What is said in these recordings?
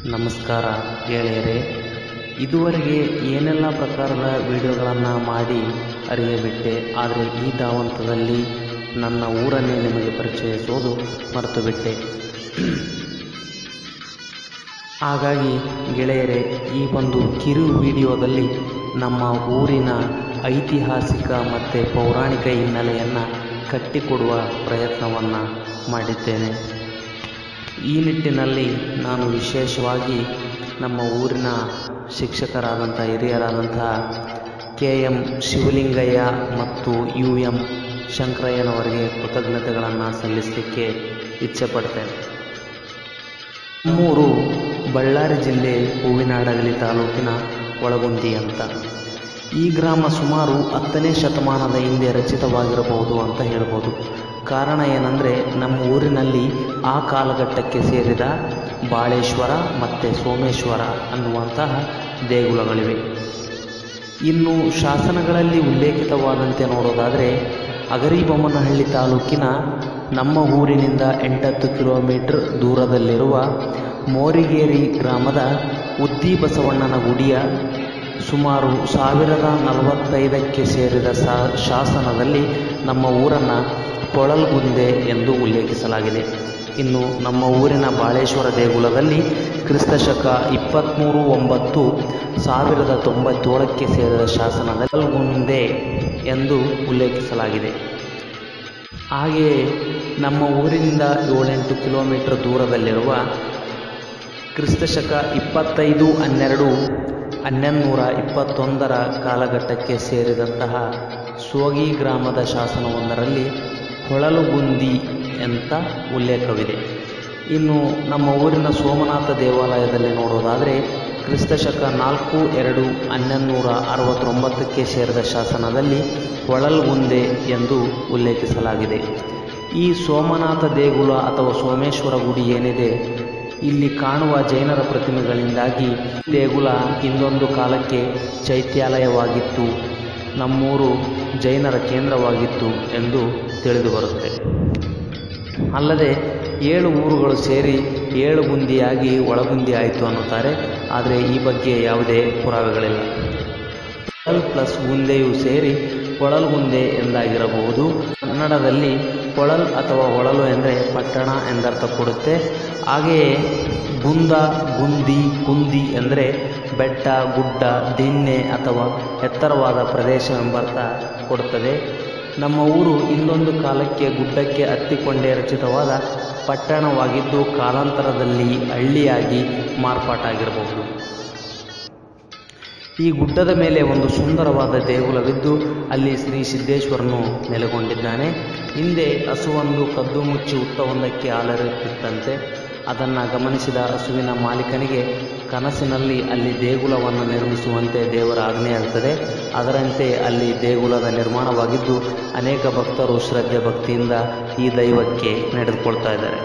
ನಮಸ್ಕಾರ ಗೆಳೆಯರೇ ಇದುವರೆಗೆ ಏನೆಲ್ಲ ಪ್ರಕಾರದ ವಿಡಿಯೋಗಳನ್ನು ಮಾಡಿ ಅರಿಯಬಿಟ್ಟೆ ಆದರೆ ಈ ಧಾವಂತದಲ್ಲಿ ನನ್ನ ಊರನ್ನೇ ನಿಮಗೆ ಪರಿಚಯಿಸುವುದು ಮರೆತು ಬಿಟ್ಟೆ ಹಾಗಾಗಿ ಗೆಳೆಯರೇ ಈ ಒಂದು ಕಿರು ವಿಡಿಯೋದಲ್ಲಿ ನಮ್ಮ ಊರಿನ ಐತಿಹಾಸಿಕ ಮತ್ತು ಪೌರಾಣಿಕ ಹಿನ್ನೆಲೆಯನ್ನು ಕಟ್ಟಿಕೊಡುವ ಪ್ರಯತ್ನವನ್ನು ಮಾಡಿದ್ದೇನೆ ಈ ನಿಟ್ಟಿನಲ್ಲಿ ನಾನು ವಿಶೇಷವಾಗಿ ನಮ್ಮ ಊರಿನ ಶಿಕ್ಷಕರಾದಂಥ ಹಿರಿಯರಾದಂಥ ಕೆ ಎಂ ಶಿವಲಿಂಗಯ್ಯ ಮತ್ತು ಯು ಎಂ ಶಂಕರಯ್ಯನವರಿಗೆ ಕೃತಜ್ಞತೆಗಳನ್ನು ಸಲ್ಲಿಸಲಿಕ್ಕೆ ಇಚ್ಛೆಪಡ್ತೇನೆ ನಮ್ಮೂರು ಬಳ್ಳಾರಿ ಜಿಲ್ಲೆ ಹೂವಿನಹಡಗಲಿ ತಾಲೂಕಿನ ಒಳಗುಂದಿ ಅಂತ ಈ ಗ್ರಾಮ ಸುಮಾರು ಹತ್ತನೇ ಶತಮಾನದ ಹಿಂದೆ ರಚಿತವಾಗಿರಬಹುದು ಅಂತ ಹೇಳ್ಬೋದು ಕಾರಣ ಏನಂದರೆ ನಮ್ಮ ಊರಿನಲ್ಲಿ ಆ ಕಾಲಘಟ್ಟಕ್ಕೆ ಸೇರಿದ ಬಾಳೇಶ್ವರ ಮತ್ತು ಸೋಮೇಶ್ವರ ಅನ್ನುವಂತಹ ದೇಗುಲಗಳಿವೆ ಇನ್ನು ಶಾಸನಗಳಲ್ಲಿ ಉಲ್ಲೇಖಿತವಾದಂತೆ ನೋಡೋದಾದರೆ ಅಗರಿಬೊಮ್ಮನಹಳ್ಳಿ ತಾಲೂಕಿನ ನಮ್ಮ ಊರಿನಿಂದ ಎಂಟತ್ತು ಕಿಲೋಮೀಟರ್ ದೂರದಲ್ಲಿರುವ ಮೋರಿಗೇರಿ ಗ್ರಾಮದ ಉದ್ದಿ ಬಸವಣ್ಣನ ಗುಡಿಯ ಸುಮಾರು ಸಾವಿರದ ನಲವತ್ತೈದಕ್ಕೆ ಸೇರಿದ ಸಾ ಶಾಸನದಲ್ಲಿ ನಮ್ಮ ಊರನ್ನು ಕೊಳಲ್ಗುಂದೆ ಎಂದು ಉಲ್ಲೇಖಿಸಲಾಗಿದೆ ಇನ್ನು ನಮ್ಮ ಊರಿನ ಬಾಳೇಶ್ವರ ದೇಗುಲದಲ್ಲಿ ಕ್ರಿಸ್ತಶಕ ಇಪ್ಪತ್ತ್ಮೂರು ಒಂಬತ್ತು ಸಾವಿರದ ತೊಂಬತ್ತೇಳಕ್ಕೆ ಸೇರಿದ ಶಾಸನದಲ್ಲಿ ಕೊಳಲ್ಗುಂದೆ ಎಂದು ಉಲ್ಲೇಖಿಸಲಾಗಿದೆ ಹಾಗೆಯೇ ನಮ್ಮ ಊರಿನಿಂದ ಏಳೆಂಟು ಕಿಲೋಮೀಟರ್ ದೂರದಲ್ಲಿರುವ ಕ್ರಿಸ್ತಶಕ ಇಪ್ಪತ್ತೈದು ಹನ್ನೆರಡು ಹನ್ನೊಂದುನೂರ ಇಪ್ಪತ್ತೊಂದರ ಕಾಲಘಟ್ಟಕ್ಕೆ ಸೇರಿದಂತಹ ಸೋಗಿ ಗ್ರಾಮದ ಶಾಸನವೊಂದರಲ್ಲಿ ಹೊಳಲುಗುಂದಿ ಅಂತ ಉಲ್ಲೇಖವಿದೆ ಇನ್ನು ನಮ್ಮ ಊರಿನ ಸೋಮನಾಥ ದೇವಾಲಯದಲ್ಲಿ ನೋಡೋದಾದರೆ ಕ್ರಿಸ್ತಶಕ ನಾಲ್ಕು ಎರಡು ಹನ್ನೊಂದುನೂರ ಅರವತ್ತೊಂಬತ್ತಕ್ಕೆ ಸೇರಿದ ಶಾಸನದಲ್ಲಿ ಹೊಳಲ್ಗುಂದೆ ಎಂದು ಉಲ್ಲೇಖಿಸಲಾಗಿದೆ ಈ ಸೋಮನಾಥ ದೇಗುಲ ಅಥವಾ ಸೋಮೇಶ್ವರ ಗುಡಿ ಏನಿದೆ ಇಲ್ಲಿ ಕಾಣುವ ಜೈನರ ಪ್ರತಿಮೆಗಳಿಂದಾಗಿ ದೇಗುಲ ಹಿಂದೊಂದು ಕಾಲಕ್ಕೆ ಚೈತ್ಯಾಲಯವಾಗಿತ್ತು ನಮ್ಮೂರು ಜೈನರ ಕೇಂದ್ರವಾಗಿತ್ತು ಎಂದು ತಿಳಿದು ಬರುತ್ತೆ ಅಲ್ಲದೆ ಏಳು ಊರುಗಳು ಸೇರಿ ಏಳು ಗುಂದಿಯಾಗಿ ಒಳಗುಂದಿ ಆಯಿತು ಅನ್ನುತ್ತಾರೆ ಆದರೆ ಈ ಬಗ್ಗೆ ಯಾವುದೇ ಪುರಾವೆಗಳಿಲ್ಲ ಕೊಳಲ್ ಪ್ಲಸ್ ಗುಂದೆಯು ಸೇರಿ ಕೊಳಲ್ಗುಂದೆ ಎಂದಾಗಿರಬಹುದು ಕನ್ನಡದಲ್ಲಿ ಕೊಳಲ್ ಅಥವಾ ಹೊಳಲು ಎಂದರೆ ಪಟ್ಟಣ ಎಂದರ್ಥ ಕೊಡುತ್ತೆ ಹಾಗೆಯೇ ಗುಂದ ಗುಂದಿ ಕುಂದಿ ಎಂದರೆ ಬೆಟ್ಟ ಗುಡ್ಡ ದಿಣ್ಣೆ ಅಥವಾ ಎತ್ತರವಾದ ಪ್ರದೇಶ ಎಂಬರ್ಥ ಕೊಡುತ್ತದೆ ನಮ್ಮ ಊರು ಇನ್ನೊಂದು ಕಾಲಕ್ಕೆ ಗುಡ್ಡಕ್ಕೆ ಹತ್ತಿಕೊಂಡೇ ರಚಿತವಾದ ಪಟ್ಟಣವಾಗಿದ್ದು ಕಾಲಾಂತರದಲ್ಲಿ ಹಳ್ಳಿಯಾಗಿ ಮಾರ್ಪಾಟಾಗಿರಬಹುದು ಈ ಗುಡ್ಡದ ಮೇಲೆ ಒಂದು ಸುಂದರವಾದ ದೇಗುಲವಿದ್ದು ಅಲ್ಲಿ ಶ್ರೀ ಸಿದ್ದೇಶ್ವರನು ನೆಲೆಗೊಂಡಿದ್ದಾನೆ ಹಿಂದೆ ಹಸುವೊಂದು ಕದ್ದು ಮುಚ್ಚಿ ಹುತ್ತವೊಂದಕ್ಕೆ ಹಾಲರಿಯುತ್ತಿತ್ತಂತೆ ಅದನ್ನು ಗಮನಿಸಿದ ಹಸುವಿನ ಮಾಲೀಕನಿಗೆ ಕನಸಿನಲ್ಲಿ ಅಲ್ಲಿ ದೇಗುಲವನ್ನು ನಿರ್ಮಿಸುವಂತೆ ದೇವರ ಆಜ್ಞೆಯಾಗುತ್ತದೆ ಅದರಂತೆ ಅಲ್ಲಿ ದೇಗುಲದ ನಿರ್ಮಾಣವಾಗಿದ್ದು ಅನೇಕ ಭಕ್ತರು ಶ್ರದ್ಧೆ ಭಕ್ತಿಯಿಂದ ಈ ದೈವಕ್ಕೆ ನಡೆದುಕೊಳ್ತಾ ಇದ್ದಾರೆ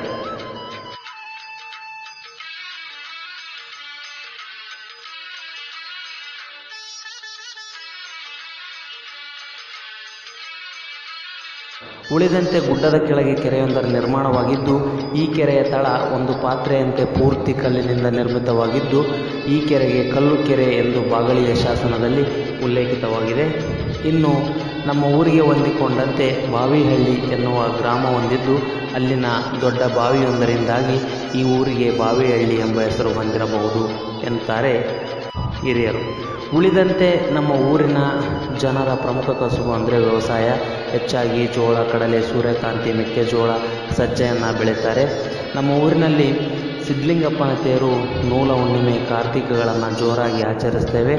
ಉಳಿದಂತೆ ಗುಡ್ಡದ ಕೆಳಗೆ ಕೆರೆಯೊಂದರ ನಿರ್ಮಾಣವಾಗಿದ್ದು ಈ ಕೆರೆಯ ತಳ ಒಂದು ಪಾತ್ರೆಯಂತೆ ಪೂರ್ತಿ ಕಲ್ಲಿನಿಂದ ನಿರ್ಮಿತವಾಗಿದ್ದು ಈ ಕೆರೆಗೆ ಕಲ್ಲು ಕೆರೆ ಎಂದು ಬಾಗಳಿಯ ಶಾಸನದಲ್ಲಿ ಉಲ್ಲೇಖಿತವಾಗಿದೆ ಇನ್ನು ನಮ್ಮ ಊರಿಗೆ ಹೊಂದಿಕೊಂಡಂತೆ ಬಾವಿಹಳ್ಳಿ ಎನ್ನುವ ಗ್ರಾಮ ಹೊಂದಿದ್ದು ಅಲ್ಲಿನ ದೊಡ್ಡ ಬಾವಿಯೊಂದರಿಂದಾಗಿ ಈ ಊರಿಗೆ ಬಾವಿಹಳ್ಳಿ ಎಂಬ ಹೆಸರು ಬಂದಿರಬಹುದು ಎನ್ನುತ್ತಾರೆ ಹಿರಿಯರು ಉಳಿದಂತೆ ನಮ್ಮ ಊರಿನ ಜನರ ಪ್ರಮುಖ ಕಸುಬು ಅಂದರೆ ವ್ಯವಸಾಯ ಹೆಚ್ಚಾಗಿ ಜೋಳ ಕಡಲೆ ಸೂರ್ಯಕಾಂತಿ ಮೆಕ್ಕೆಜೋಳ ಸಜ್ಜೆಯನ್ನು ಬೆಳೀತಾರೆ ನಮ್ಮ ಊರಿನಲ್ಲಿ ಸಿದ್ಧಲಿಂಗಪ್ಪನ ತೇರು ನೂಲ ಹುಣ್ಣಿಮೆ ಕಾರ್ತಿಕಗಳನ್ನು ಜೋರಾಗಿ ಆಚರಿಸ್ತೇವೆ